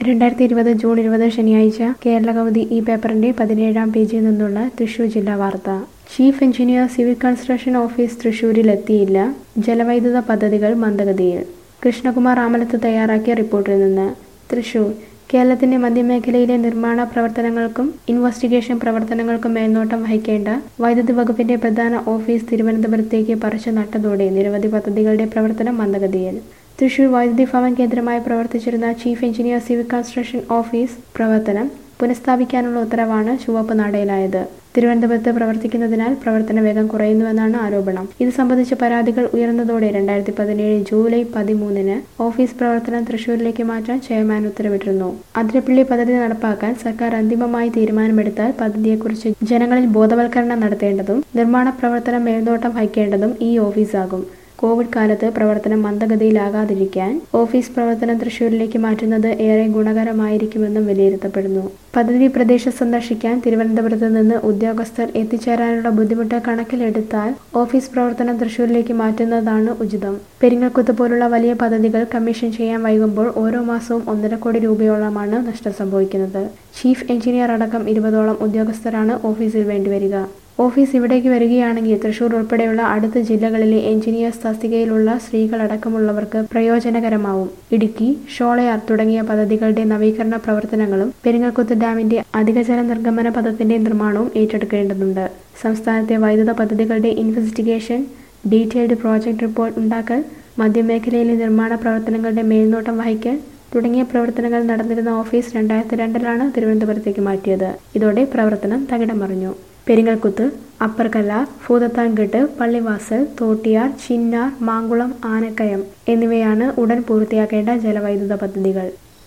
രണ്ടായിരത്തി ഇരുപത് ജൂൺ ഇരുപത് ശനിയാഴ്ച കേരള കൗമുദി ഈ പേപ്പറിന്റെ പതിനേഴാം പേജിൽ നിന്നുള്ള തൃശൂർ ജില്ലാ വാർത്ത chief engineer civil construction office തൃശൂരിലെത്തിയില്ല ജലവൈദ്യുത പദ്ധതികൾ മന്ദഗതിയിൽ കൃഷ്ണകുമാർ ആമലത്ത് തയ്യാറാക്കിയ റിപ്പോർട്ടിൽ നിന്ന് തൃശൂർ കേരളത്തിന്റെ മധ്യമേഖലയിലെ നിർമ്മാണ പ്രവർത്തനങ്ങൾക്കും ഇൻവെസ്റ്റിഗേഷൻ പ്രവർത്തനങ്ങൾക്കും മേൽനോട്ടം വഹിക്കേണ്ട വൈദ്യുതി വകുപ്പിന്റെ പ്രധാന ഓഫീസ് തിരുവനന്തപുരത്തേക്ക് പറിച്ചു നട്ടതോടെ നിരവധി പദ്ധതികളുടെ പ്രവർത്തനം മന്ദഗതിയിൽ തൃശൂർ വൈദ്യുതി ഭവൻ കേന്ദ്രമായി പ്രവർത്തിച്ചിരുന്ന chief engineer civil construction office പ്രവർത്തനം പുനഃസ്ഥാപിക്കാനുള്ള ഉത്തരവാണ് ചുവപ്പ് നാടയിലായത് തിരുവനന്തപുരത്ത് പ്രവർത്തിക്കുന്നതിനാൽ പ്രവർത്തന വേഗം കുറയുന്നുവെന്നാണ് ആരോപണം ഇത് സംബന്ധിച്ച പരാതികൾ ഉയർന്നതോടെ രണ്ടായിരത്തി പതിനേഴ് ജൂലൈ പതിമൂന്നിന് ഓഫീസ് പ്രവർത്തനം തൃശൂരിലേക്ക് മാറ്റാൻ ചെയർമാൻ ഉത്തരവിട്ടിരുന്നു അതിരപ്പള്ളി പദ്ധതി നടപ്പാക്കാൻ സർക്കാർ അന്തിമമായി തീരുമാനമെടുത്താൽ പദ്ധതിയെക്കുറിച്ച് ജനങ്ങളിൽ ബോധവൽക്കരണം നടത്തേണ്ടതും നിർമ്മാണ പ്രവർത്തനം മേൽനോട്ടം വഹിക്കേണ്ടതും ഈ ഓഫീസാകും കോവിഡ് കാലത്ത് പ്രവർത്തനം മന്ദഗതിയിലാകാതിരിക്കാൻ ഓഫീസ് പ്രവർത്തനം തൃശൂരിലേക്ക് മാറ്റുന്നത് ഏറെ ഗുണകരമായിരിക്കുമെന്നും വിലയിരുത്തപ്പെടുന്നു പദ്ധതി പ്രദേശം സന്ദർശിക്കാൻ തിരുവനന്തപുരത്ത് നിന്ന് ഉദ്യോഗസ്ഥർ എത്തിച്ചേരാനുള്ള ബുദ്ധിമുട്ട് കണക്കിലെടുത്താൽ ഓഫീസ് പ്രവർത്തനം തൃശൂരിലേക്ക് മാറ്റുന്നതാണ് ഉചിതം പെരിങ്ങൽക്കുത്ത് പോലുള്ള വലിയ പദ്ധതികൾ കമ്മീഷൻ ചെയ്യാൻ വൈകുമ്പോൾ ഓരോ മാസവും ഒന്നര കോടി രൂപയോളമാണ് നഷ്ടം സംഭവിക്കുന്നത് ചീഫ് എഞ്ചിനീയർ അടക്കം ഇരുപതോളം ഉദ്യോഗസ്ഥരാണ് ഓഫീസിൽ വേണ്ടിവരിക ഓഫീസ് ഇവിടേക്ക് വരികയാണെങ്കിൽ തൃശൂർ ഉൾപ്പെടെയുള്ള അടുത്ത ജില്ലകളിലെ എഞ്ചിനീയേഴ്സ് തസ്തികയിലുള്ള സ്ത്രീകളടക്കമുള്ളവർക്ക് പ്രയോജനകരമാവും ഇടുക്കി ഷോളയാർ തുടങ്ങിയ പദ്ധതികളുടെ നവീകരണ പ്രവർത്തനങ്ങളും പെരിങ്ങൽക്കുത്ത് ഡാമിന്റെ അധികജല നിർഗമന പഥത്തിന്റെ നിർമ്മാണവും ഏറ്റെടുക്കേണ്ടതുണ്ട് സംസ്ഥാനത്തെ വൈദ്യുത പദ്ധതികളുടെ ഇൻവെസ്റ്റിഗേഷൻ ഡീറ്റെയിൽഡ് പ്രോജക്റ്റ് റിപ്പോർട്ട് ഉണ്ടാക്കൽ മധ്യമേഖലയിലെ നിർമ്മാണ പ്രവർത്തനങ്ങളുടെ മേൽനോട്ടം വഹിക്കൽ തുടങ്ങിയ പ്രവർത്തനങ്ങൾ നടന്നിരുന്ന ഓഫീസ് രണ്ടായിരത്തി രണ്ടിലാണ് തിരുവനന്തപുരത്തേക്ക് മാറ്റിയത് ഇതോടെ പ്രവർത്തനം തകിടം മറിഞ്ഞു പെരിങ്ങൽക്കുത്ത് അപ്പർ കല്ലാർ ഭൂതത്താൻകെട്ട് പള്ളിവാസൽ തോട്ടിയാർ ചിന്നാർ മാങ്കുളം ആനക്കയം എന്നിവയാണ് ഉടൻ പൂർത്തിയാക്കേണ്ട ജലവൈദ്യുത പദ്ധതികൾ